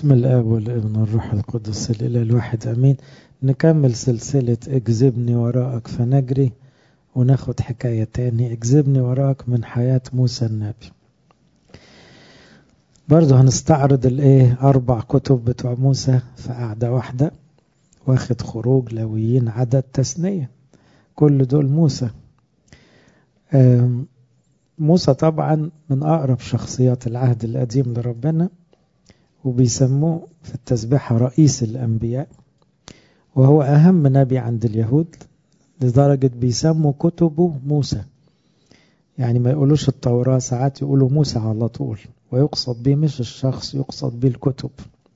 بسم الآب والابن والروح القدس الإله الواحد أمين نكمل سلسلة اجذبني وراءك فنجري وناخد حكاية تاني اجذبني وراءك من حياة موسى النبي برضه هنستعرض الايه أربع كتب بتوع موسى في قعدة واحدة واخد خروج لويين عدد تثنية كل دول موسى موسى طبعا من أقرب شخصيات العهد القديم لربنا وبيسموه في التسبيحة رئيس الأنبياء وهو أهم نبي عند اليهود لدرجة بيسموا كتبه موسى يعني ما يقولوش التوراة ساعات يقولوا موسى على طول ويقصد به مش الشخص يقصد به الكتب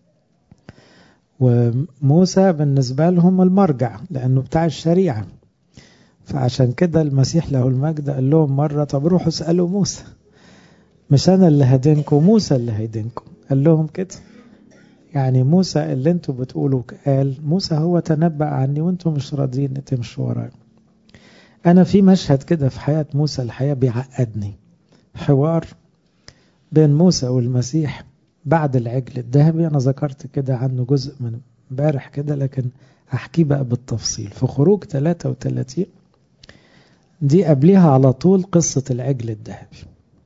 وموسى بالنسبة لهم المرجع لأنه بتاع الشريعة فعشان كده المسيح له المجد قال لهم مرة طب روحوا اسألوا موسى مش أنا اللي هدينكم موسى اللي هيدينكم قال لهم كده يعني موسى اللي انتوا بتقولوا قال موسى هو تنبأ عني وانتوا مش راضيين تمشوا ورايا انا في مشهد كده في حياة موسى الحياة بيعقدني حوار بين موسى والمسيح بعد العجل الذهبي انا ذكرت كده عنه جزء من امبارح كده لكن احكيه بقى بالتفصيل في خروج 33 دي قبلها على طول قصة العجل الذهبي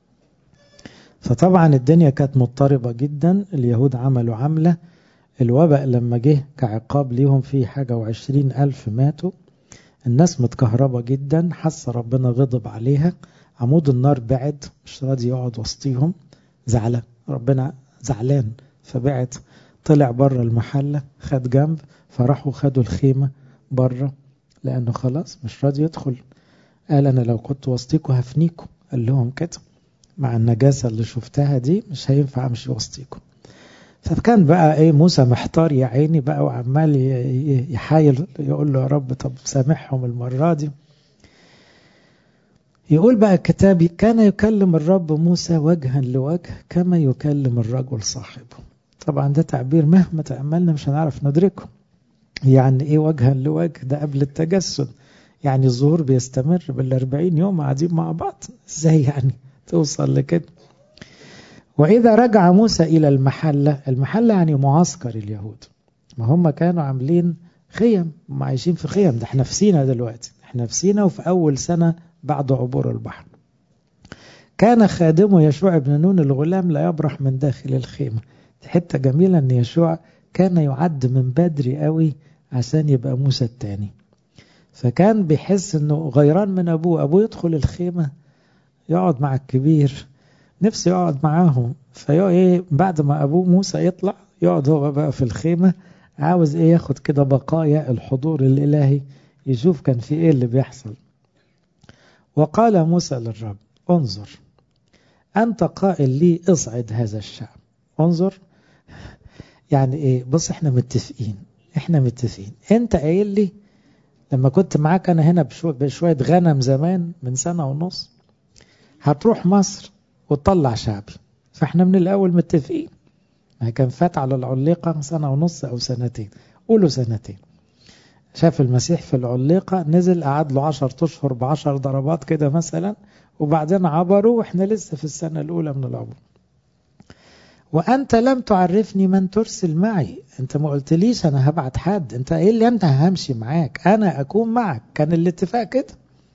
فطبعا الدنيا كانت مضطربة جدا اليهود عملوا عملة الوباء لما جه كعقاب ليهم في حاجة وعشرين ألف ماتوا الناس متكهربة جدا حس ربنا غضب عليها عمود النار بعد مش راضي يقعد وسطيهم زعلان ربنا زعلان فبعد طلع بره المحلة خد جنب فراحوا خدوا الخيمة بره لأنه خلاص مش راضي يدخل قال أنا لو كنت وسطيكم هفنيكم قال لهم كده مع النجاسة اللي شفتها دي مش هينفع امشي وسطيكم فكان بقى ايه موسى محتار يا عيني بقى وعمال يحايل يقول له يا رب طب سامحهم المرة دي يقول بقى الكتاب كان يكلم الرب موسى وجها لوجه كما يكلم الرجل صاحبه طبعا ده تعبير مهما تأملنا مش هنعرف ندركه يعني ايه وجها لوجه ده قبل التجسد يعني الظهور بيستمر بالأربعين يوم قاعدين مع بعض ازاي يعني توصل لكده وإذا رجع موسى إلى المحلة المحلة يعني معسكر اليهود ما هم كانوا عاملين خيم هم عايشين في خيم ده احنا في سينا دلوقتي احنا في سينا وفي أول سنة بعد عبور البحر كان خادمه يشوع بن نون الغلام لا يبرح من داخل الخيمة دي حتة جميلة ان يشوع كان يعد من بدري قوي عشان يبقى موسى التاني فكان بيحس انه غيران من ابوه ابوه يدخل الخيمه يقعد مع الكبير نفسه يقعد معاهم فايه بعد ما ابوه موسى يطلع يقعد هو بقى في الخيمه عاوز ايه ياخد كده بقايا الحضور الالهي يشوف كان في ايه اللي بيحصل وقال موسى للرب انظر انت قائل لي اصعد هذا الشعب انظر يعني ايه بص احنا متفقين احنا متفقين انت قايل لي لما كنت معاك انا هنا بشويه غنم زمان من سنه ونص هتروح مصر وتطلع شعبي فاحنا من الاول متفقين ما كان فات على العليقه سنه ونص او سنتين قولوا سنتين شاف المسيح في العليقه نزل قعد له 10 اشهر ب 10 ضربات كده مثلا وبعدين عبروا واحنا لسه في السنه الاولى من العبور وانت لم تعرفني من ترسل معي انت ما قلتليش انا هبعت حد انت ايه اللي انت همشي معاك انا اكون معك كان الاتفاق كده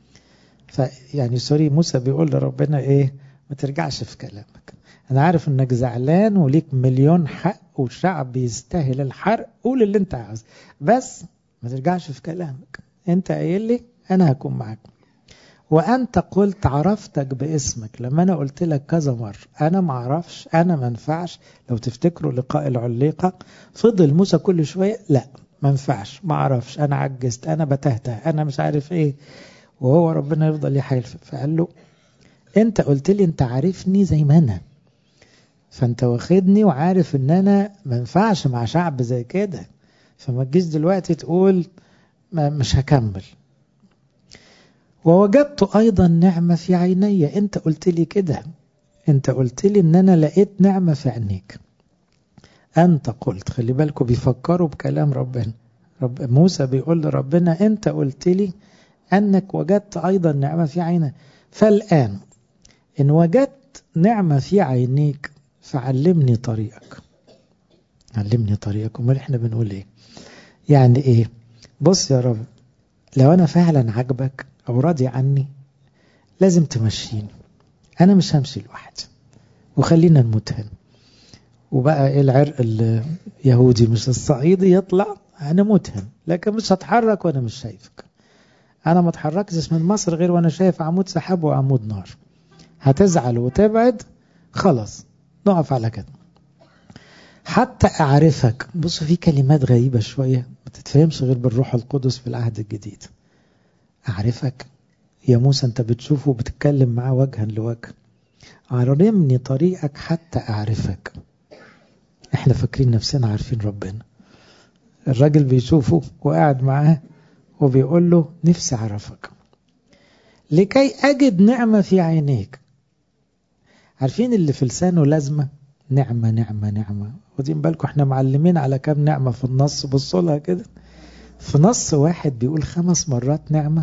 فيعني سوري موسى بيقول لربنا ايه ما ترجعش في كلامك انا عارف انك زعلان وليك مليون حق والشعب يستاهل الحرق قول اللي انت عاوز بس ما ترجعش في كلامك انت قايل لي انا هكون معاك وانت قلت عرفتك باسمك لما انا قلت لك كذا مره انا ما اعرفش انا ما ينفعش لو تفتكروا لقاء العليقه فضل موسى كل شويه لا ما ينفعش ما اعرفش انا عجزت انا بتهته انا مش عارف ايه وهو ربنا يفضل يحايل فقال له انت قلت لي انت عارفني زي ما انا فانت واخدني وعارف ان انا ما ينفعش مع شعب زي كده فما تجيش دلوقتي تقول ما مش هكمل ووجدت ايضا نعمه في عيني انت قلت لي كده انت قلت لي ان انا لقيت نعمه في عينيك انت قلت خلي بالكم بيفكروا بكلام ربنا رب موسى بيقول لربنا انت قلت لي أنك وجدت أيضا نعمة في عينك فالآن إن وجدت نعمة في عينيك فعلمني طريقك علمني طريقك امال احنا بنقول ايه يعني ايه بص يا رب لو انا فعلا عاجبك او راضي عني لازم تمشيني انا مش همشي لوحدي وخلينا نموت هنا وبقى ايه العرق اليهودي مش الصعيدي يطلع انا موت هنا لكن مش هتحرك وانا مش شايفك انا ما اتحركتش من مصر غير وانا شايف عمود سحاب وعمود نار هتزعل وتبعد خلاص نقف على كده حتى اعرفك بصوا في كلمات غريبة شوية ما تتفهمش غير بالروح القدس في العهد الجديد اعرفك يا موسى انت بتشوفه وبتتكلم معاه وجها لوجه علمني طريقك حتى اعرفك احنا فاكرين نفسنا عارفين ربنا الراجل بيشوفه وقاعد معاه وبيقول له نفسي اعرفك لكي اجد نعمة في عينيك عارفين اللي في لسانه لازمة نعمة نعمة نعمة واخدين بالكم احنا معلمين على كام نعمة في النص بصوا لها كده في نص واحد بيقول خمس مرات نعمة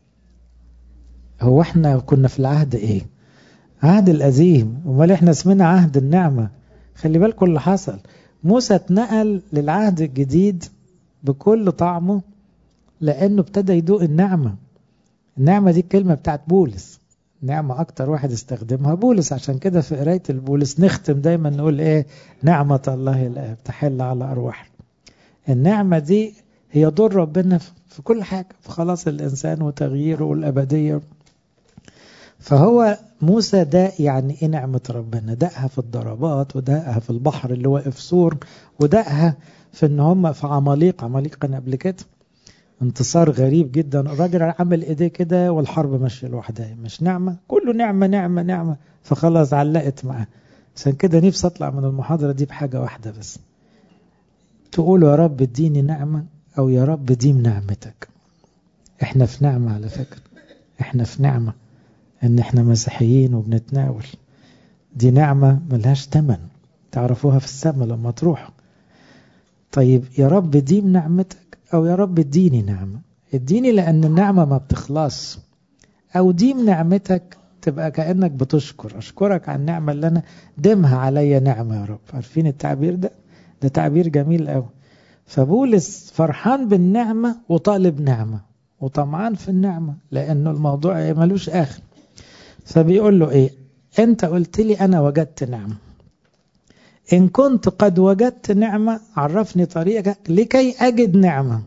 هو احنا كنا في العهد ايه عهد القديم امال احنا اسمنا عهد النعمة خلي بالكم اللي حصل موسى اتنقل للعهد الجديد بكل طعمه لانه ابتدى يدوق النعمة النعمة دي الكلمة بتاعت بولس نعمة أكتر واحد استخدمها بولس عشان كده في قراية البولس نختم دايما نقول إيه نعمة الله الآب تحل على أرواح النعمة دي هي دور ربنا في كل حاجة في خلاص الإنسان وتغييره والأبدية فهو موسى ده يعني إيه نعمة ربنا دقها في الضربات ودقها في البحر اللي واقف سور ودقها في إن هم في عماليق عماليق كان قبل كده انتصار غريب جدا الراجل عمل ايديه كده والحرب ماشيه لوحدها مش نعمه كله نعمه نعمه نعمه فخلاص علقت معاه عشان كده نفسي اطلع من المحاضره دي بحاجه واحده بس تقولوا يا رب اديني نعمه او يا رب ديم نعمتك احنا في نعمه على فكره احنا في نعمه ان احنا مسيحيين وبنتناول دي نعمه ملهاش تمن تعرفوها في السماء لما تروحوا طيب يا رب ديم نعمتك أو يا رب اديني نعمة اديني لأن النعمة ما بتخلص أو ديم نعمتك تبقى كأنك بتشكر أشكرك على النعمة اللي أنا دمها عليا نعمة يا رب عارفين التعبير ده ده تعبير جميل قوي فبولس فرحان بالنعمة وطالب نعمة وطمعان في النعمة لأنه الموضوع ملوش آخر فبيقول له إيه أنت قلت لي أنا وجدت نعمة إن كنت قد وجدت نعمة عرفني طريقك لكي أجد نعمة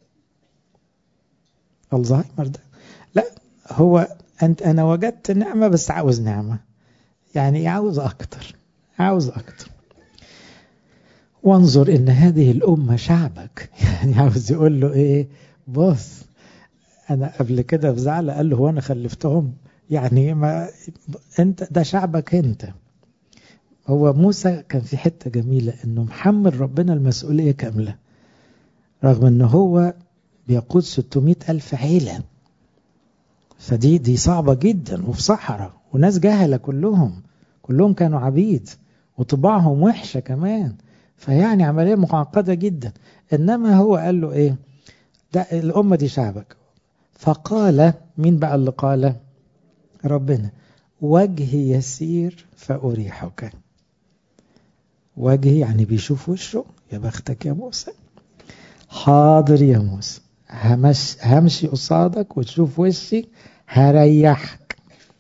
الزهايمر ده لا هو أنت أنا وجدت نعمة بس عاوز نعمة يعني عاوز أكتر عاوز أكتر وانظر إن هذه الأمة شعبك يعني عاوز يقول له إيه بص أنا قبل كده في زعل قال له هو أنا خلفتهم يعني ما أنت ده شعبك أنت هو موسى كان في حتة جميلة انه محمل ربنا المسؤولية كاملة رغم انه هو بيقود 600 ألف عيلة فدي دي صعبة جدا وفي صحراء وناس جهلة كلهم كلهم كانوا عبيد وطباعهم وحشة كمان فيعني عملية معقدة جدا إنما هو قال له إيه ده الأمة دي شعبك فقال مين بقى اللي قال ربنا وجهي يسير فأريحك وجهي يعني بيشوف وشه يا بختك يا موسى حاضر يا موسى همش همشي قصادك وتشوف وشي هريحك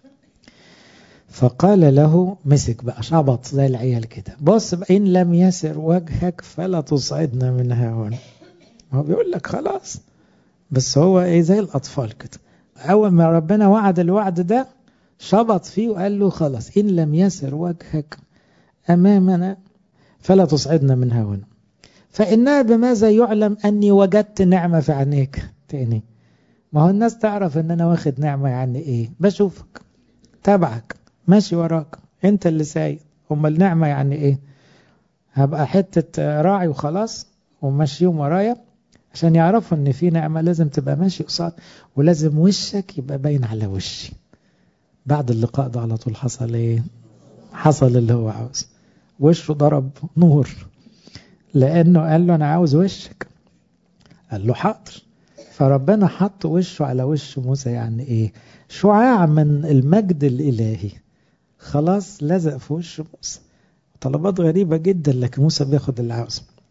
فقال له مسك بقى شبط زي العيال كده بص بقى إن لم يسر وجهك فلا تصعدنا من هنا هو بيقول لك خلاص بس هو ايه زي الأطفال كده أول ما ربنا وعد الوعد ده شبط فيه وقال له خلاص إن لم يسر وجهك أمامنا فلا تصعدنا من هنا فإنها بماذا يعلم أني وجدت نعمة في عينيك تاني ما هو الناس تعرف أن أنا واخد نعمة يعني إيه بشوفك تابعك ماشي وراك أنت اللي سايق أما النعمة يعني إيه هبقى حتة راعي وخلاص وماشيهم ورايا عشان يعرفوا ان في نعمة لازم تبقى ماشي قصاد ولازم وشك يبقى باين على وشي بعد اللقاء ده على طول حصل ايه حصل اللي هو عاوز وشه ضرب نور لانه قال له انا عاوز وشك قال له حاضر فربنا حط وشه على وش موسى يعني ايه شعاع من المجد الالهي خلاص لزق في وش موسى طلبات غريبة جدا لكن موسى بياخد اللي عاوزه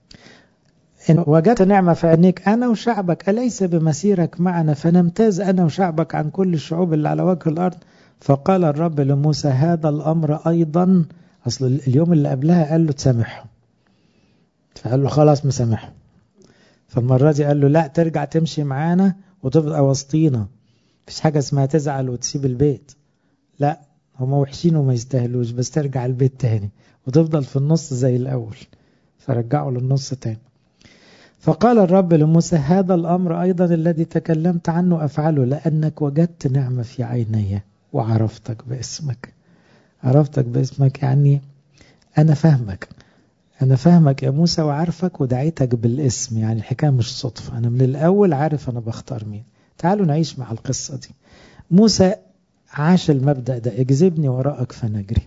إن وجدت نعمة في عينيك أنا وشعبك أليس بمسيرك معنا فنمتاز أنا وشعبك عن كل الشعوب اللي على وجه الأرض فقال الرب لموسى هذا الأمر أيضا أصل اليوم اللي قبلها قال له تسامحهم فقال له خلاص مسامحهم فالمرة دي قال له لا ترجع تمشي معانا وتبقى وسطينا مفيش حاجة اسمها تزعل وتسيب البيت لا هما وحشين وما يستاهلوش بس ترجع البيت تاني وتفضل في النص زي الأول فرجعوا للنص تاني فقال الرب لموسى هذا الأمر أيضا الذي تكلمت عنه أفعله لأنك وجدت نعمة في عيني وعرفتك باسمك عرفتك باسمك يعني أنا فاهمك أنا فاهمك يا موسى وعارفك ودعيتك بالاسم يعني الحكاية مش صدفة أنا من الأول عارف أنا بختار مين تعالوا نعيش مع القصة دي موسى عاش المبدأ ده اجذبني وراءك فنجري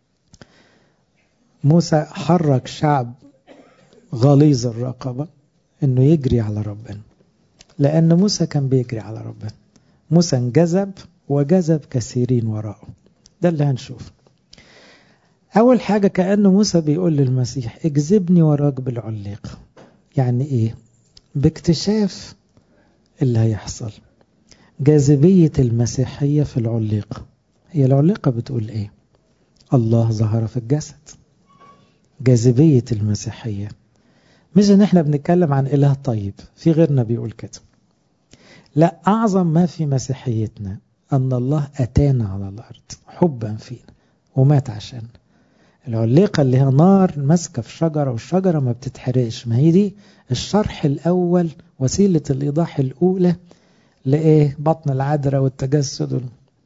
موسى حرك شعب غليظ الرقبة انه يجري على ربنا لان موسى كان بيجري على ربنا موسى انجذب وجذب كثيرين وراءه ده اللي هنشوف اول حاجة كأن موسى بيقول للمسيح اجذبني وراك بالعليق يعني ايه باكتشاف اللي هيحصل جاذبية المسيحية في العليقة هي العليقة بتقول ايه الله ظهر في الجسد جاذبية المسيحية مش ان احنا بنتكلم عن اله طيب في غيرنا بيقول كده لا اعظم ما في مسيحيتنا ان الله اتانا على الارض حبا فينا ومات عشان العليقة اللي هي نار ماسكة في شجرة والشجرة ما بتتحرقش ما هي دي الشرح الأول وسيلة الإيضاح الأولى لإيه بطن العذراء والتجسد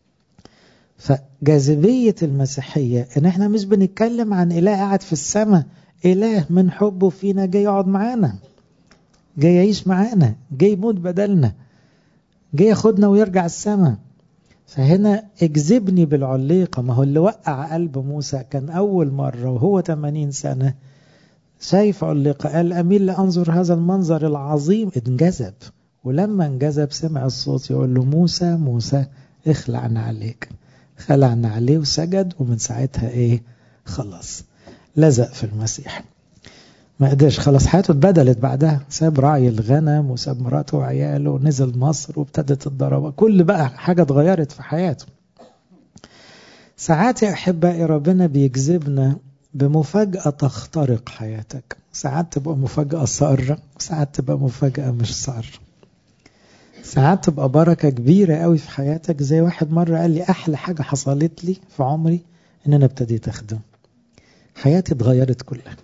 فجاذبية المسيحية إن إحنا مش بنتكلم عن إله قاعد في السماء إله من حبه فينا جاي يقعد معانا جاي يعيش معانا جاي يموت بدلنا جاي ياخدنا ويرجع السماء فهنا اجذبني بالعليقة ما هو اللي وقع قلب موسى كان أول مرة وهو 80 سنة شايف عليقة قال أميل لأنظر هذا المنظر العظيم انجذب ولما انجذب سمع الصوت يقول له موسى موسى اخلعنا عليك خلعنا عليه وسجد ومن ساعتها ايه خلاص لزق في المسيح ما قدرش خلاص حياته اتبدلت بعدها ساب رعي الغنم وساب مراته وعياله ونزل مصر وابتدت الضربة كل بقى حاجة اتغيرت في حياته ساعات يا أحبائي ربنا بيجذبنا بمفاجأة تخترق حياتك ساعات تبقى مفاجأة سارة وساعات تبقى مفاجأة مش سارة ساعات تبقى بركة كبيرة قوي في حياتك زي واحد مرة قال لي أحلى حاجة حصلت لي في عمري إن أنا ابتديت أخدم حياتي اتغيرت كلها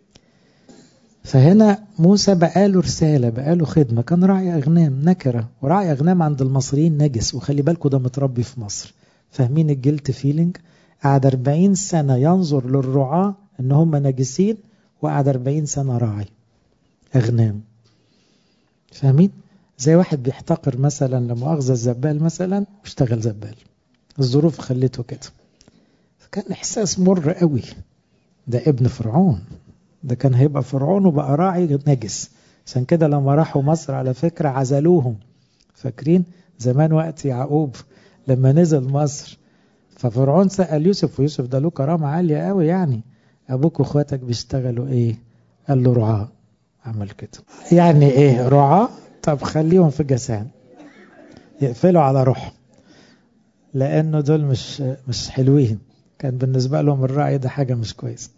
فهنا موسى بقاله رسالة بقاله خدمة كان راعي أغنام نكرة وراعي أغنام عند المصريين نجس وخلي بالكوا ده متربي في مصر فاهمين الجلت فيلينج قعد 40 سنة ينظر للرعاة ان هم نجسين وقعد 40 سنة راعي أغنام فاهمين زي واحد بيحتقر مثلا لمؤاخذة الزبال مثلا واشتغل زبال الظروف خلته كده فكان إحساس مر قوي ده ابن فرعون ده كان هيبقى فرعون وبقى راعي نجس عشان كده لما راحوا مصر على فكرة عزلوهم فاكرين زمان وقت يعقوب لما نزل مصر ففرعون سأل يوسف ويوسف ده له كرامة عالية قوي يعني أبوك وأخواتك بيشتغلوا إيه قال له رعاة عمل كده يعني إيه رعاة طب خليهم في جسام يقفلوا على روحهم لأنه دول مش مش حلوين كان بالنسبة لهم الراعي ده حاجة مش كويسة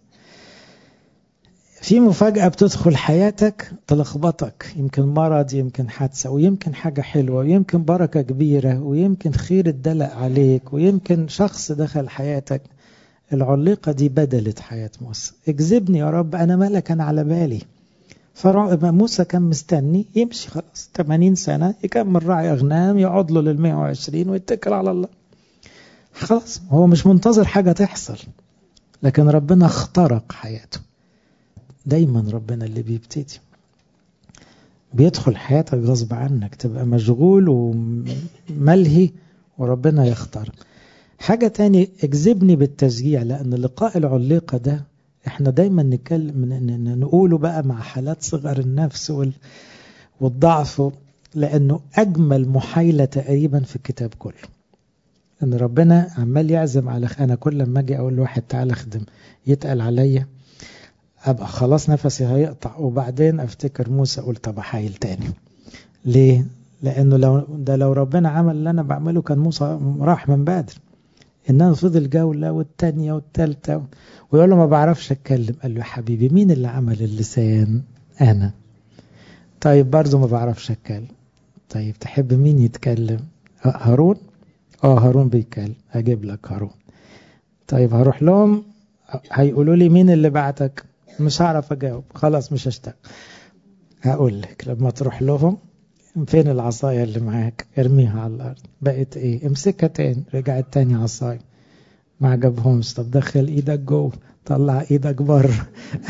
في مفاجأة بتدخل حياتك تلخبطك يمكن مرض يمكن حادثة ويمكن حاجة حلوة ويمكن بركة كبيرة ويمكن خير اتدلق عليك ويمكن شخص دخل حياتك العليقة دي بدلت حياة موسى اجذبني يا رب أنا مالك أنا على بالي موسى كان مستني يمشي خلاص 80 سنة يكمل راعي أغنام يقعد له لل 120 ويتكل على الله خلاص هو مش منتظر حاجة تحصل لكن ربنا اخترق حياته دايما ربنا اللي بيبتدي بيدخل حياتك غصب عنك تبقى مشغول وملهي وربنا يختار حاجة تاني اجذبني بالتشجيع لأن لقاء العليقة ده احنا دايما نتكلم نقوله بقى مع حالات صغر النفس والضعف لأنه أجمل محايلة تقريبا في الكتاب كله ان ربنا عمال يعزم على انا كل ما اجي اقول لواحد تعالى اخدم يتقل عليا ابقى خلاص نفسي هيقطع وبعدين افتكر موسى اقول طب احايل تاني ليه لانه لو ده لو ربنا عمل اللي انا بعمله كان موسى راح من بدري انما فضل جوله والتانيه والتالته ويقول له ما بعرفش اتكلم قال له يا حبيبي مين اللي عمل اللسان انا طيب برضه ما بعرفش اتكلم طيب تحب مين يتكلم هارون اه هارون بيتكلم هجيب لك هارون طيب هروح لهم هيقولوا لي مين اللي بعتك مش هعرف اجاوب خلاص مش هشتغل هقول لك لما تروح لهم فين العصاية اللي معاك ارميها على الارض بقت ايه امسكها تاني رجعت تاني عصاية ما عجبهمش طب دخل ايدك جوه طلع ايدك بره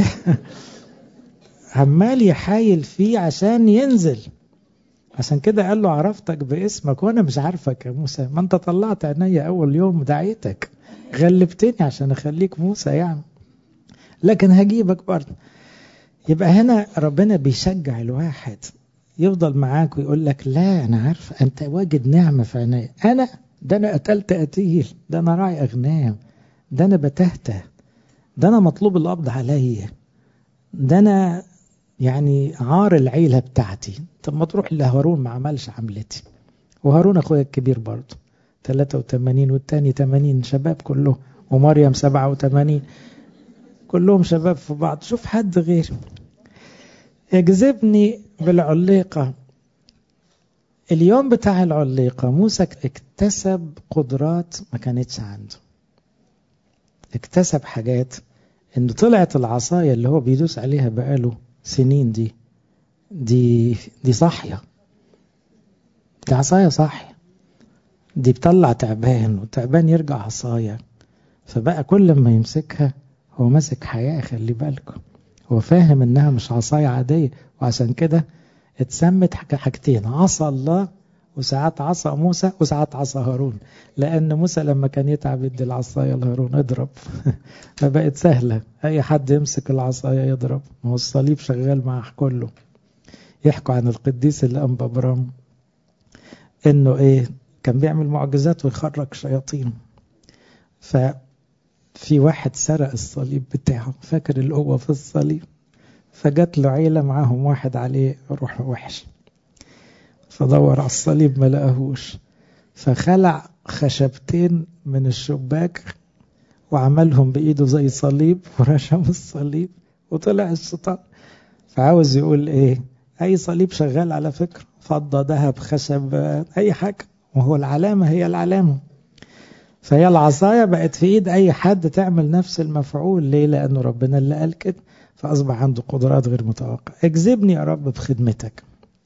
عمال يحايل فيه عشان ينزل عشان كده قال له عرفتك باسمك وانا مش عارفك يا موسى ما انت طلعت عينيا اول يوم دعيتك غلبتني عشان اخليك موسى يعني لكن هجيبك برضه يبقى هنا ربنا بيشجع الواحد يفضل معاك ويقول لك لا انا عارف انت واجد نعمه في عينيا انا ده انا قتلت قتيل ده انا راعي اغنام ده انا بتهته ده انا مطلوب القبض عليا ده انا يعني عار العيلة بتاعتي طب ما تروح لهارون ما عملش عملتي وهارون اخويا الكبير برضه 83 والتاني 80 شباب كلهم ومريم 87 كلهم شباب في بعض شوف حد غير يجذبني بالعليقة اليوم بتاع العليقة موسى اكتسب قدرات ما كانتش عنده اكتسب حاجات انه طلعت العصاية اللي هو بيدوس عليها بقاله سنين دي دي دي صاحية دي عصاية صاحية دي بتطلع تعبان والتعبان يرجع عصاية فبقى كل ما يمسكها هو ماسك حياة خلي بالكم هو فاهم انها مش عصاية عادية وعشان كده اتسمت حاجتين عصا الله وساعات عصا موسى وساعات عصا هارون لان موسى لما كان يتعب يدي العصايه لهارون اضرب فبقت سهله اي حد يمسك العصايه يضرب ما هو الصليب شغال مع كله يحكوا عن القديس اللي قام بابرام انه ايه كان بيعمل معجزات ويخرج شياطين ففي واحد سرق الصليب بتاعه فاكر القوه في الصليب فجات له عيله معاهم واحد عليه روح وحش فدور على الصليب ما لقاهوش فخلع خشبتين من الشباك وعملهم بإيده زي صليب ورشم الصليب وطلع الشيطان فعاوز يقول ايه اي صليب شغال على فكرة فضة ذهب خشب اي حاجة وهو العلامة هي العلامة فهي العصاية بقت في ايد اي حد تعمل نفس المفعول ليه لانه ربنا اللي قال كده فاصبح عنده قدرات غير متوقعة اجذبني يا رب بخدمتك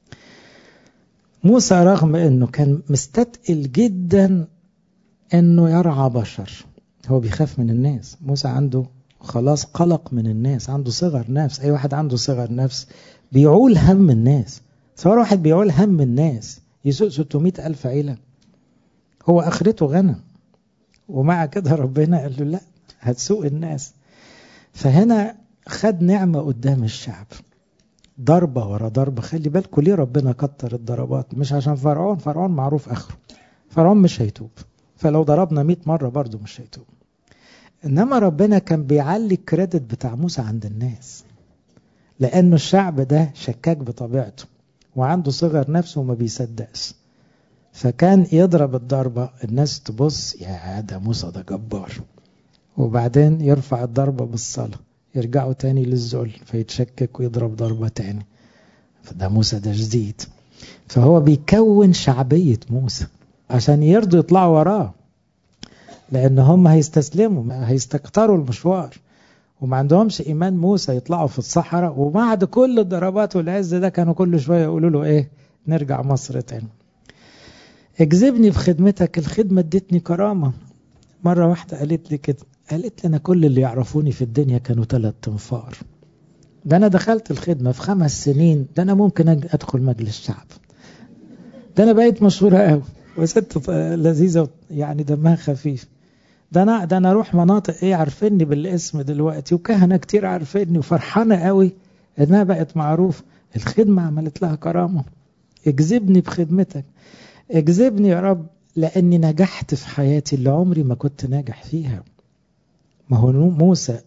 موسى رغم انه كان مستثقل جدا انه يرعى بشر هو بيخاف من الناس موسى عنده خلاص قلق من الناس عنده صغر نفس اي واحد عنده صغر نفس بيعول هم الناس صار واحد بيعول هم الناس يسوق 600 ألف عيلة هو آخرته غنى ومع كده ربنا قال له لا هتسوق الناس فهنا خد نعمة قدام الشعب ضربة ورا ضربة خلي بالكم ليه ربنا كتر الضربات مش عشان فرعون فرعون معروف آخره فرعون مش هيتوب فلو ضربنا 100 مرة برضه مش هيتوب إنما ربنا كان بيعلي الكريدت بتاع موسى عند الناس لأنه الشعب ده شكاك بطبيعته وعنده صغر نفسه وما بيصدقش فكان يضرب الضربة الناس تبص يا ده موسى ده جبار وبعدين يرفع الضربة بالصلاة يرجعوا تاني للذل فيتشكك ويضرب ضربة تاني فده موسى ده جديد فهو بيكون شعبية موسى عشان يرضوا يطلعوا وراه لأن هم هيستسلموا هيستكتروا المشوار وما عندهمش إيمان موسى يطلعوا في الصحراء وبعد كل الضربات والعز ده كانوا كل شوية يقولوا له إيه نرجع مصر تاني اجذبني في خدمتك الخدمة ادتني كرامة مرة واحدة قالت لي كده قالت لي أنا كل اللي يعرفوني في الدنيا كانوا ثلاث تنفار ده أنا دخلت الخدمة في خمس سنين ده أنا ممكن أدخل مجلس شعب ده أنا بقيت مشهورة قوي وست لذيذة يعني دمها خفيف ده أنا ده أنا أروح مناطق إيه عارفيني بالاسم دلوقتي وكهنة كتير عارفيني وفرحانة قوي إنها بقت معروف الخدمة عملت لها كرامة اجذبني بخدمتك اجذبني يا رب لأني نجحت في حياتي اللي عمري ما كنت ناجح فيها ما هو موسى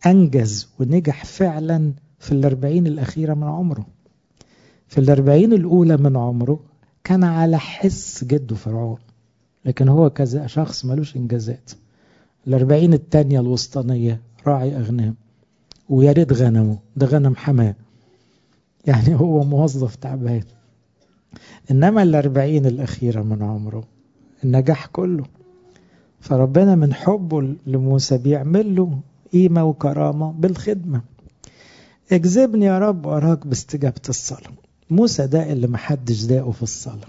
أنجز ونجح فعلا في الأربعين الأخيرة من عمره في الأربعين الأولى من عمره كان على حس جده فرعون لكن هو كذا شخص ملوش إنجازات الأربعين التانية الوسطانية راعي أغنام ويا ريت غنمه ده غنم حماه يعني هو موظف تعبان إنما الأربعين الأخيرة من عمره النجاح كله فربنا من حبه لموسى بيعمل له قيمة وكرامة بالخدمة اجذبني يا رب وأراك باستجابة الصلاة موسى ده اللي محدش داقه في الصلاة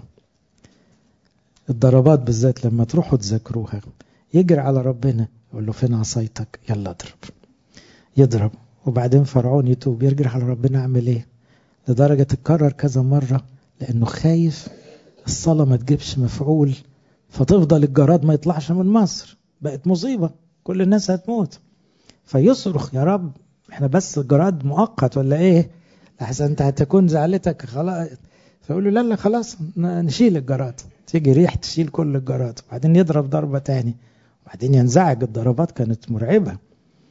الضربات بالذات لما تروحوا تذاكروها يجري على ربنا يقول له فين عصايتك يلا اضرب يضرب وبعدين فرعون يتوب يرجع على ربنا اعمل ايه لدرجة تتكرر كذا مرة لانه خايف الصلاة ما تجيبش مفعول فتفضل الجراد ما يطلعش من مصر بقت مصيبة كل الناس هتموت فيصرخ يا رب احنا بس الجراد مؤقت ولا ايه لحسن انت هتكون زعلتك خلاص فيقول له لا لا خلاص نشيل الجراد تيجي ريح تشيل كل الجراد وبعدين يضرب ضربة تاني وبعدين ينزعج الضربات كانت مرعبة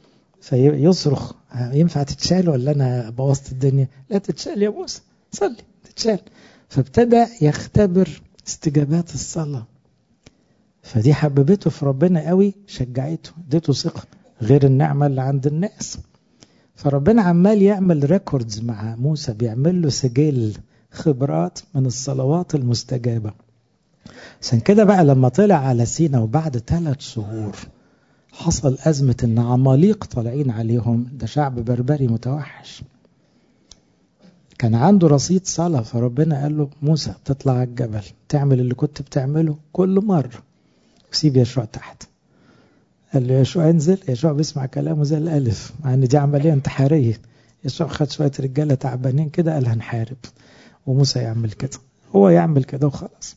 فيصرخ ينفع تتشال ولا انا بوظت الدنيا لا تتشال يا موسى صلي تتشال فابتدى يختبر استجابات الصلاة فدي حببته في ربنا قوي شجعته اديته ثقة غير النعمة اللي عند الناس فربنا عمال يعمل ريكوردز مع موسى بيعمل له سجل خبرات من الصلوات المستجابة عشان كده بقى لما طلع على سينا وبعد ثلاث شهور حصل أزمة إن عماليق طالعين عليهم ده شعب بربري متوحش كان عنده رصيد صلاة فربنا قال له موسى تطلع على الجبل تعمل اللي كنت بتعمله كل مرة وسيب يشوع تحت قال له يشوع انزل يشوع بيسمع كلامه زي الألف مع إن دي عملية انتحارية يشوع خد شوية رجالة تعبانين كده قال هنحارب وموسى يعمل كده هو يعمل كده وخلاص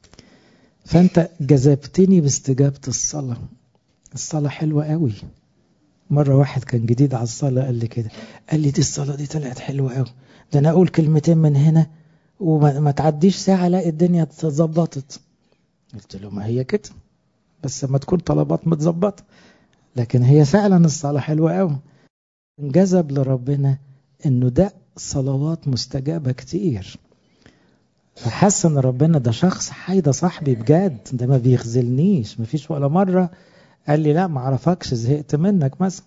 فأنت جذبتني باستجابة الصلاة الصلاة حلوة قوي مرة واحد كان جديد على الصلاة قال لي كده قال لي دي الصلاة دي طلعت حلوة قوي ده أنا أقول كلمتين من هنا وما تعديش ساعة الاقي الدنيا اتظبطت قلت له ما هي كده بس لما تكون طلبات متظبطة لكن هي فعلا الصلاة حلوة قوي انجذب لربنا انه ده صلوات مستجابة كتير فحس ان ربنا ده شخص حي ده صاحبي بجد ده ما بيخذلنيش مفيش ولا مرة قال لي لا ما اعرفكش زهقت منك مثلا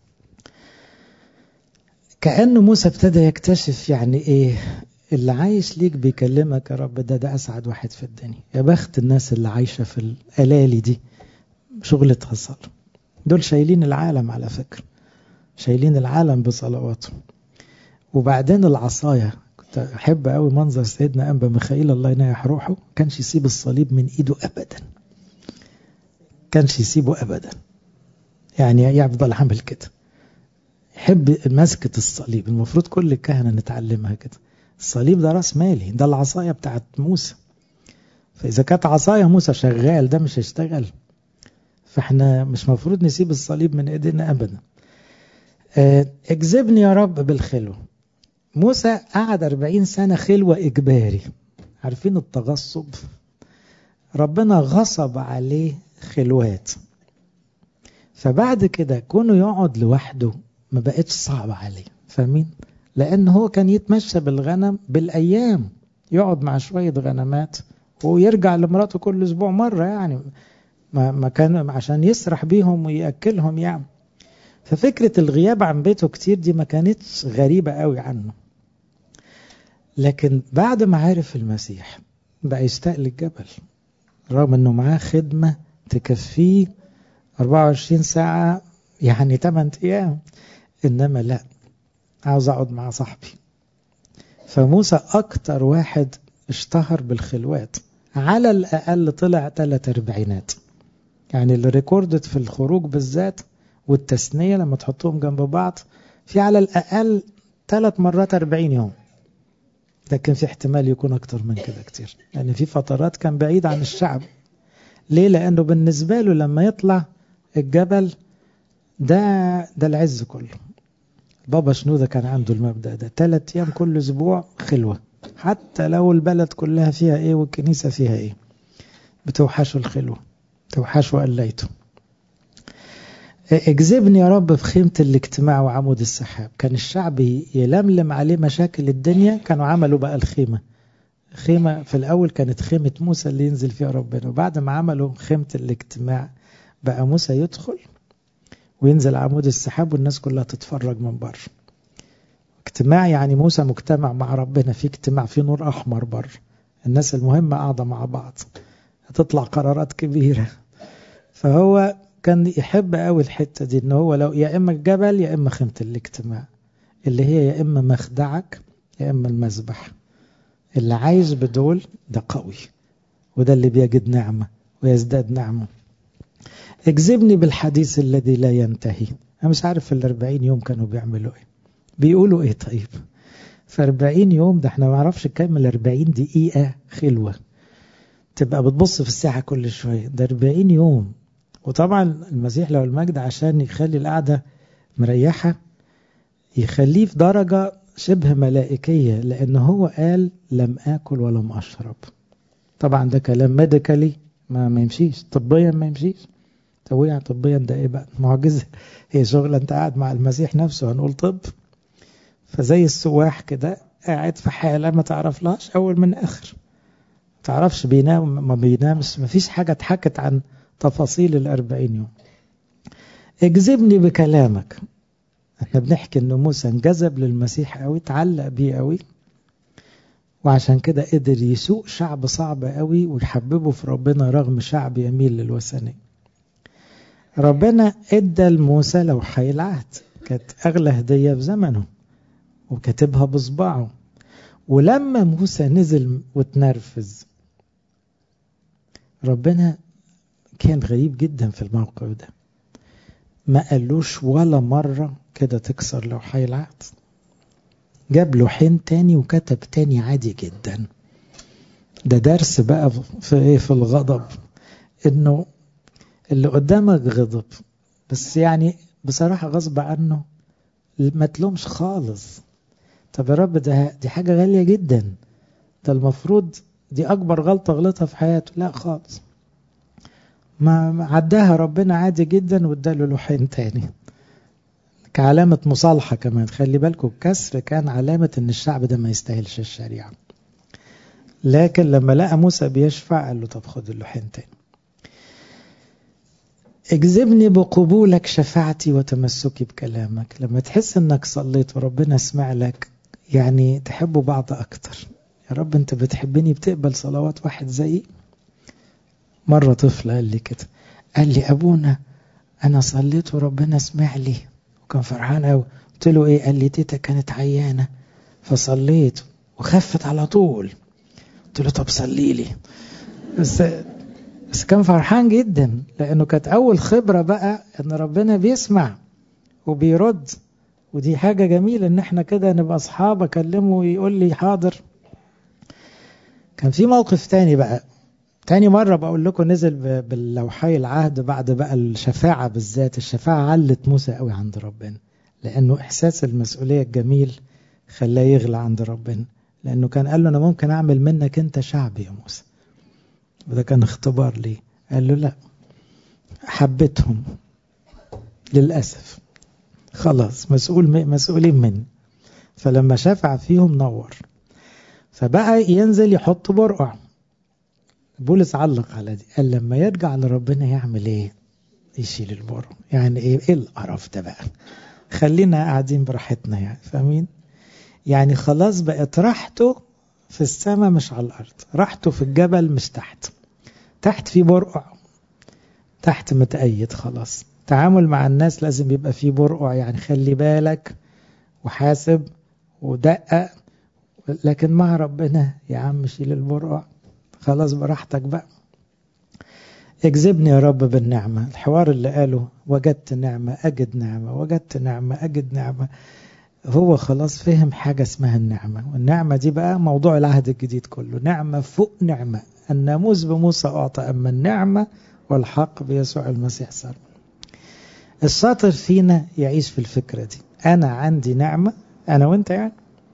كأنه موسى ابتدى يكتشف يعني ايه اللي عايش ليك بيكلمك يا رب ده ده اسعد واحد في الدنيا يا بخت الناس اللي عايشة في الالالي دي شغلتها صلاة دول شايلين العالم على فكرة شايلين العالم بصلواتهم وبعدين العصاية كنت أحب قوي منظر سيدنا أنبا ميخائيل الله ينيح روحه كانش يسيب الصليب من إيده أبدا كانش يسيبه أبدا يعني يفضل عامل كده يحب مسكة الصليب المفروض كل الكهنة نتعلمها كده الصليب ده راس مالي ده العصاية بتاعت موسى فإذا كانت عصاية موسى شغال ده مش هيشتغل فاحنا مش مفروض نسيب الصليب من ايدينا ابدا اجذبني يا رب بالخلوة موسى قعد 40 سنة خلوة إجباري عارفين التغصب ربنا غصب عليه خلوات فبعد كده كونه يقعد لوحده ما بقتش صعبة عليه فاهمين لأن هو كان يتمشى بالغنم بالأيام يقعد مع شوية غنمات ويرجع لمراته كل أسبوع مرة يعني ما ما كان عشان يسرح بيهم ويأكلهم يعني ففكرة الغياب عن بيته كتير دي ما كانتش غريبة قوي عنه لكن بعد ما عرف المسيح بقى يشتاق للجبل رغم انه معاه خدمة تكفيه 24 ساعة يعني 8 ايام انما لا عاوز اقعد مع صاحبي فموسى اكتر واحد اشتهر بالخلوات على الاقل طلع ثلاث اربعينات يعني اللي ريكوردت في الخروج بالذات والتثنية لما تحطهم جنب بعض في على الأقل ثلاث مرات 40 يوم لكن في احتمال يكون أكتر من كده كتير لأن يعني في فترات كان بعيد عن الشعب ليه لأنه بالنسبة له لما يطلع الجبل ده ده العز كله بابا شنودة كان عنده المبدأ ده ثلاث أيام كل أسبوع خلوة حتى لو البلد كلها فيها إيه والكنيسة فيها إيه بتوحشوا الخلوة توحشوا قليته اجذبني يا رب في خيمة الاجتماع وعمود السحاب كان الشعب يلملم عليه مشاكل الدنيا كانوا عملوا بقى الخيمة خيمة في الأول كانت خيمة موسى اللي ينزل فيها ربنا وبعد ما عملوا خيمة الاجتماع بقى موسى يدخل وينزل عمود السحاب والناس كلها تتفرج من بره اجتماع يعني موسى مجتمع مع ربنا في اجتماع في نور أحمر بره الناس المهمة قاعدة مع بعض هتطلع قرارات كبيرة فهو كان يحب قوي الحتة دي ان هو لو يا اما الجبل يا اما خيمة الاجتماع اللي هي يا اما مخدعك يا اما المذبح اللي عايز بدول ده قوي وده اللي بيجد نعمة ويزداد نعمة اجذبني بالحديث الذي لا ينتهي انا مش عارف في الاربعين يوم كانوا بيعملوا ايه بيقولوا ايه طيب في 40 يوم ده احنا ما نعرفش كام ال 40 دقيقة خلوة تبقى بتبص في الساعة كل شوية ده 40 يوم وطبعا المسيح لو المجد عشان يخلي القعدة مريحة يخليه في درجة شبه ملائكية لأن هو قال لم آكل ولم أشرب طبعا ده كلام ميديكالي ما, ما يمشيش طبيا ما يمشيش طبيا طبيا ده ايه بقى معجزة هي شغلة انت قاعد مع المسيح نفسه هنقول طب فزي السواح كده قاعد في حالة ما تعرفلهاش أول من آخر تعرفش بينام ما بينامش ما فيش حاجة اتحكت عن تفاصيل الأربعين يوم اجذبني بكلامك احنا بنحكي ان موسى انجذب للمسيح قوي تعلق بيه قوي وعشان كده قدر يسوق شعب صعب قوي ويحببه في ربنا رغم شعب يميل للوثنية ربنا ادى لموسى لوحي العهد كانت اغلى هدية في زمنه وكاتبها بصباعه ولما موسى نزل وتنرفز ربنا كان غريب جدا في الموقف ده ما قالوش ولا مرة كده تكسر لوحي العهد جاب لوحين تاني وكتب تاني عادي جدا ده درس بقى في ايه في الغضب انه اللي قدامك غضب بس يعني بصراحة غصب عنه ما تلومش خالص طب يا رب ده دي حاجة غالية جدا ده المفروض دي أكبر غلطة غلطها في حياته لا خالص ما عداها ربنا عادي جدا واداله لوحين تاني كعلامة مصالحة كمان خلي بالكم الكسر كان علامة ان الشعب ده ما يستاهلش الشريعة لكن لما لقى موسى بيشفع قال له طب خد اللوحين تاني اجذبني بقبولك شفاعتي وتمسكي بكلامك لما تحس انك صليت وربنا سمع لك يعني تحبوا بعض اكتر يا رب انت بتحبني بتقبل صلوات واحد زيي مرة طفل قال لي كده قال لي ابونا انا صليت وربنا سمع لي وكان فرحان قوي قلت له ايه قال لي تيتا كانت عيانة فصليت وخفت على طول قلت له طب صلي لي بس بس كان فرحان جدا لانه كانت اول خبرة بقى ان ربنا بيسمع وبيرد ودي حاجة جميلة ان احنا كده نبقى اصحاب اكلمه ويقول لي حاضر كان في موقف تاني بقى تاني مرة بقول لكم نزل باللوحي العهد بعد بقى الشفاعة بالذات الشفاعة علت موسى قوي عند ربنا لأنه إحساس المسؤولية الجميل خلاه يغلى عند ربنا لأنه كان قال له أنا ممكن أعمل منك أنت شعبي يا موسى وده كان اختبار ليه قال له لا حبيتهم للأسف خلاص مسؤول مسؤولين مني فلما شفع فيهم نور فبقى ينزل يحط برقع بولس علق على دي قال لما يرجع لربنا يعمل ايه يشيل البرق يعني ايه ايه القرف ده بقى خلينا قاعدين براحتنا يعني فاهمين يعني خلاص بقت راحته في السماء مش على الارض راحته في الجبل مش تحت تحت في برقع تحت متأيد خلاص تعامل مع الناس لازم يبقى فيه برقع يعني خلي بالك وحاسب ودقق لكن مع ربنا يا عم شيل البرقع خلاص براحتك بقى اجذبني يا رب بالنعمة الحوار اللي قاله وجدت نعمة أجد نعمة وجدت نعمة أجد نعمة هو خلاص فهم حاجة اسمها النعمة والنعمة دي بقى موضوع العهد الجديد كله نعمة فوق نعمة الناموس بموسى أعطى أما النعمة والحق بيسوع المسيح صار الشاطر فينا يعيش في الفكرة دي أنا عندي نعمة أنا وأنت يعني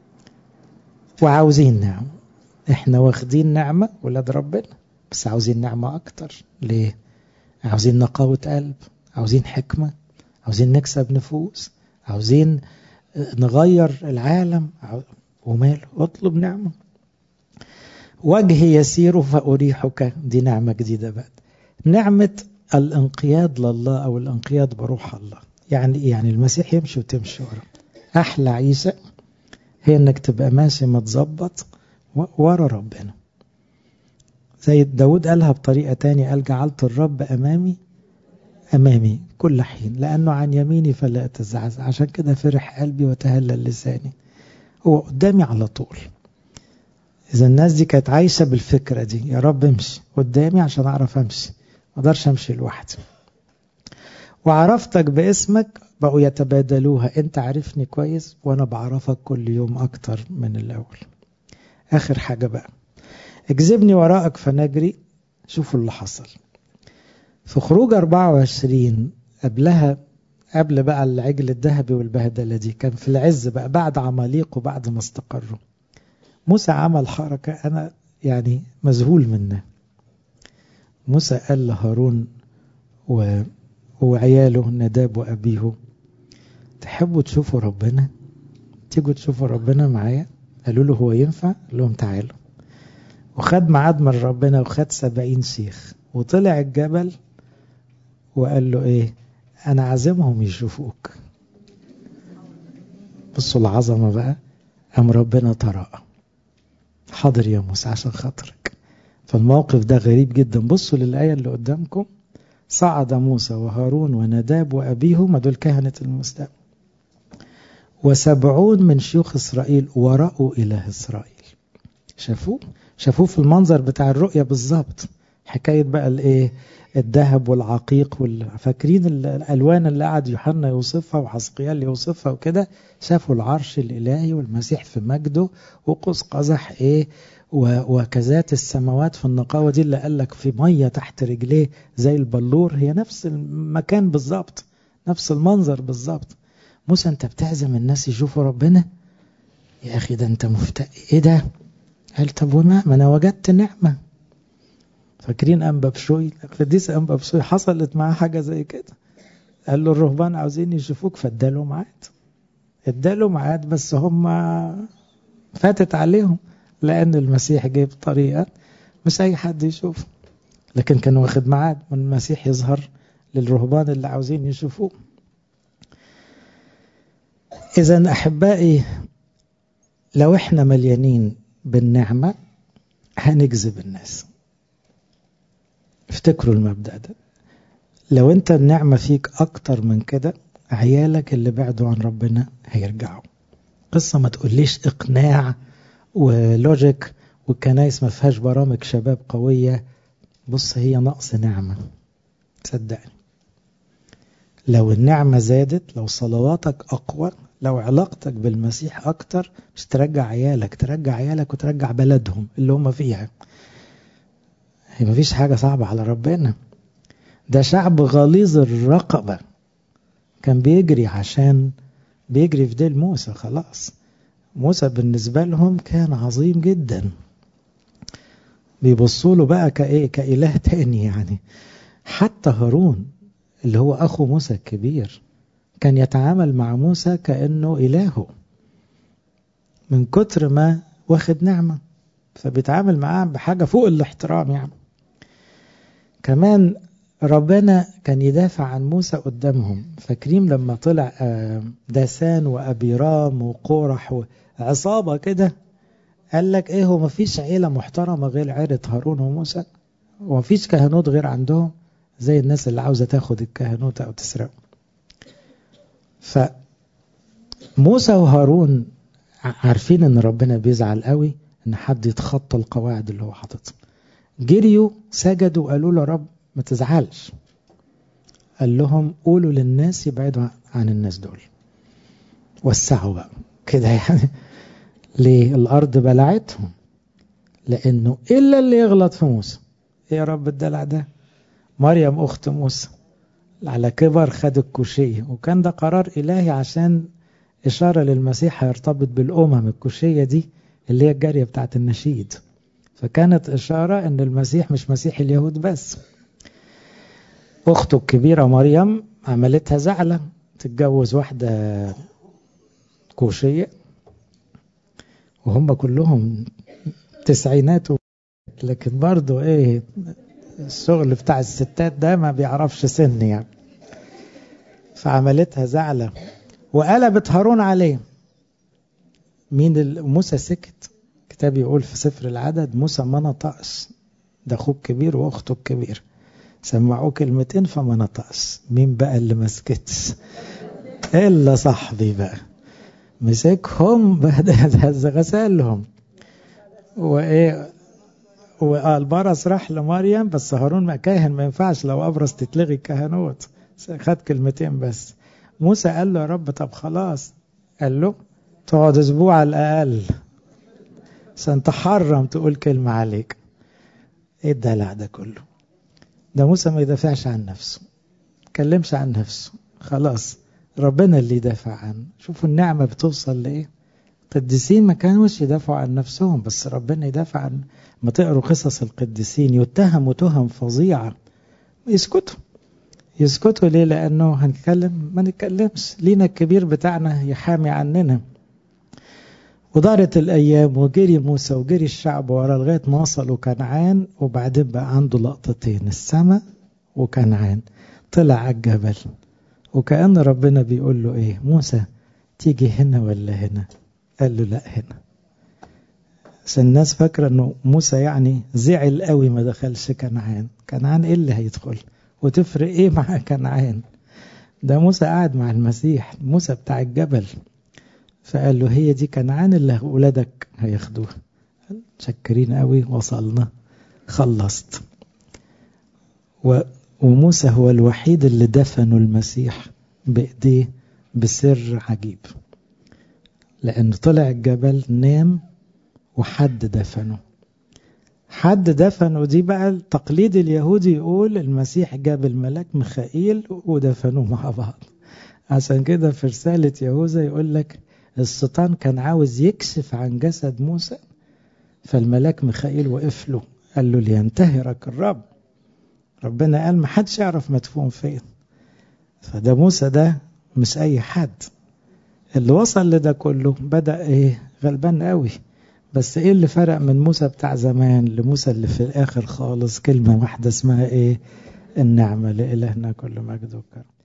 وعاوزين نعمة احنا واخدين نعمة ولاد ربنا بس عاوزين نعمة أكتر ليه؟ عاوزين نقاوة قلب عاوزين حكمة عاوزين نكسب نفوس عاوزين نغير العالم وماله اطلب نعمة وجهي يسير فأريحك دي نعمة جديدة بقى نعمة الانقياد لله أو الانقياد بروح الله يعني إيه؟ يعني المسيح يمشي وتمشي ورا أحلى عيسى هي إنك تبقى ماشي متظبط ورا ربنا زي داود قالها بطريقة تانية قال جعلت الرب أمامي أمامي كل حين لأنه عن يميني فلا أتزعزع عشان كده فرح قلبي وتهلل لساني هو قدامي على طول إذا الناس دي كانت عايشة بالفكرة دي يا رب امشي قدامي عشان أعرف أمشي ما أقدرش أمشي لوحدي وعرفتك باسمك بقوا يتبادلوها أنت عارفني كويس وأنا بعرفك كل يوم أكتر من الأول آخر حاجة بقى اجذبني وراءك فنجري شوفوا اللي حصل في خروج 24 قبلها قبل بقى العجل الذهبي والبهدله دي كان في العز بقى بعد عماليق وبعد ما استقروا موسى عمل حركة أنا يعني مذهول منها موسى قال لهارون و... وعياله نداب وأبيه تحبوا تشوفوا ربنا تيجوا تشوفوا ربنا معايا قالوا له هو ينفع قال لهم تعالوا وخد ميعاد من ربنا وخد سبعين شيخ وطلع الجبل وقال له ايه انا عازمهم يشوفوك بصوا العظمه بقى قام ربنا طرق حاضر يا موسى عشان خاطرك فالموقف ده غريب جدا بصوا للآية اللي قدامكم صعد موسى وهارون ونداب وأبيهما دول كهنة المستقبل وسبعون من شيوخ إسرائيل ورأوا إله إسرائيل شافوه شافوه في المنظر بتاع الرؤية بالظبط حكاية بقى الايه الذهب والعقيق فاكرين الالوان اللي قعد يوحنا يوصفها وحسقيال يوصفها وكده شافوا العرش الالهي والمسيح في مجده وقوس قزح ايه وكذات السماوات في النقاوة دي اللي قال لك في مية تحت رجليه زي البلور هي نفس المكان بالظبط نفس المنظر بالظبط موسى انت بتعزم الناس يشوفوا ربنا يا اخي ده انت مفتق ايه ده قال طب وما ما انا وجدت نعمه فاكرين انبا بشوي القديس انبا بشوي حصلت معاه حاجه زي كده قال له الرهبان عاوزين يشوفوك فاداله ميعاد اداله ميعاد بس هم فاتت عليهم لان المسيح جه بطريقه مش اي حد يشوف لكن كان واخد ميعاد من المسيح يظهر للرهبان اللي عاوزين يشوفوه اذا احبائي لو احنا مليانين بالنعمه هنجذب الناس افتكروا المبدأ ده لو انت النعمة فيك اكتر من كده عيالك اللي بعدوا عن ربنا هيرجعوا قصة ما تقوليش اقناع ولوجيك والكنايس ما فيهاش برامج شباب قوية بص هي نقص نعمة صدقني لو النعمة زادت لو صلواتك أقوى لو علاقتك بالمسيح أكتر مش ترجع عيالك ترجع عيالك وترجع بلدهم اللي هم فيها هي مفيش حاجة صعبة على ربنا ده شعب غليظ الرقبة كان بيجري عشان بيجري في ديل موسى خلاص موسى بالنسبة لهم كان عظيم جدا بيبصوا له بقى كإيه كإله تاني يعني حتى هارون اللي هو أخو موسى الكبير كان يتعامل مع موسى كأنه إلهه من كتر ما واخد نعمة فبيتعامل معاه بحاجة فوق الاحترام يعني كمان ربنا كان يدافع عن موسى قدامهم فاكرين لما طلع داسان وأبيرام وقورح وعصابة كده قال لك ايه هو مفيش عيلة محترمة غير عيلة هارون وموسى ومفيش كهنوت غير عندهم زي الناس اللي عاوزة تاخد الكهنوت أو تسرقه فموسى وهارون عارفين ان ربنا بيزعل قوي ان حد يتخطى القواعد اللي هو حاططها جريوا سجدوا وقالوا له يا رب ما تزعلش قال لهم قولوا للناس يبعدوا عن الناس دول وسعوا بقى كده يعني ليه الارض بلعتهم لانه الا اللي يغلط في موسى ايه يا رب الدلع ده مريم اخت موسى على كبر خد الكوشية وكان ده قرار إلهي عشان إشارة للمسيح هيرتبط بالأمم الكوشية دي اللي هي الجارية بتاعت النشيد فكانت إشارة أن المسيح مش مسيح اليهود بس أخته الكبيرة مريم عملتها زعلة تتجوز واحدة كوشية وهم كلهم تسعينات لكن برضو ايه الشغل بتاع الستات ده ما بيعرفش سن يعني فعملتها زعلة وقلبت هارون عليه مين موسى سكت كتاب يقول في سفر العدد موسى ما نطقش ده اخوك كبير واخته الكبير سمعوه كلمتين فما نطقش مين بقى اللي ما سكتش الا صاحبي بقى مسكهم غسلهم وايه والبرص راح لمريم بس هارون ما كاهن ما ينفعش لو ابرص تتلغي الكهنوت خد كلمتين بس موسى قال له يا رب طب خلاص قال له تقعد اسبوع على الاقل عشان تحرم تقول كلمة عليك ايه الدلع ده كله ده موسى ما يدافعش عن نفسه كلمش عن نفسه خلاص ربنا اللي يدافع عنه شوفوا النعمة بتوصل لإيه القديسين ما كانوش يدافعوا عن نفسهم بس ربنا يدافع عن ما تقروا قصص القديسين يتهموا تهم فظيعة يسكتوا يسكتوا ليه لأنه هنتكلم ما نتكلمش لينا الكبير بتاعنا يحامي عننا ودارت الأيام وجري موسى وجري الشعب ورا لغاية ما وصلوا كنعان وبعدين بقى عنده لقطتين السماء وكنعان طلع على الجبل وكأن ربنا بيقول له إيه موسى تيجي هنا ولا هنا قال له لا هنا عشان الناس فاكرة أنه موسى يعني زعل قوي ما دخلش كنعان كنعان إيه اللي هيدخل وتفرق إيه مع كنعان ده موسى قاعد مع المسيح موسى بتاع الجبل فقال له هي دي كنعان اللي أولادك هياخدوها شكرين قوي وصلنا خلصت و وموسى هو الوحيد اللي دفنوا المسيح بإيديه بسر عجيب لأنه طلع الجبل نام وحد دفنه حد دفنه دي بقى التقليد اليهودي يقول المسيح جاب الملاك ميخائيل ودفنوه مع بعض عشان كده في رسالة يهوذا يقول لك الشيطان كان عاوز يكشف عن جسد موسى فالملاك ميخائيل وقف له قال له لينتهرك الرب ربنا قال ما حدش يعرف مدفون فين فده موسى ده مش اي حد اللي وصل لده كله بدأ ايه غلبان قوي بس ايه اللي فرق من موسى بتاع زمان لموسى اللي في الاخر خالص كلمة واحدة اسمها ايه النعمة لإلهنا كل مجد وكرم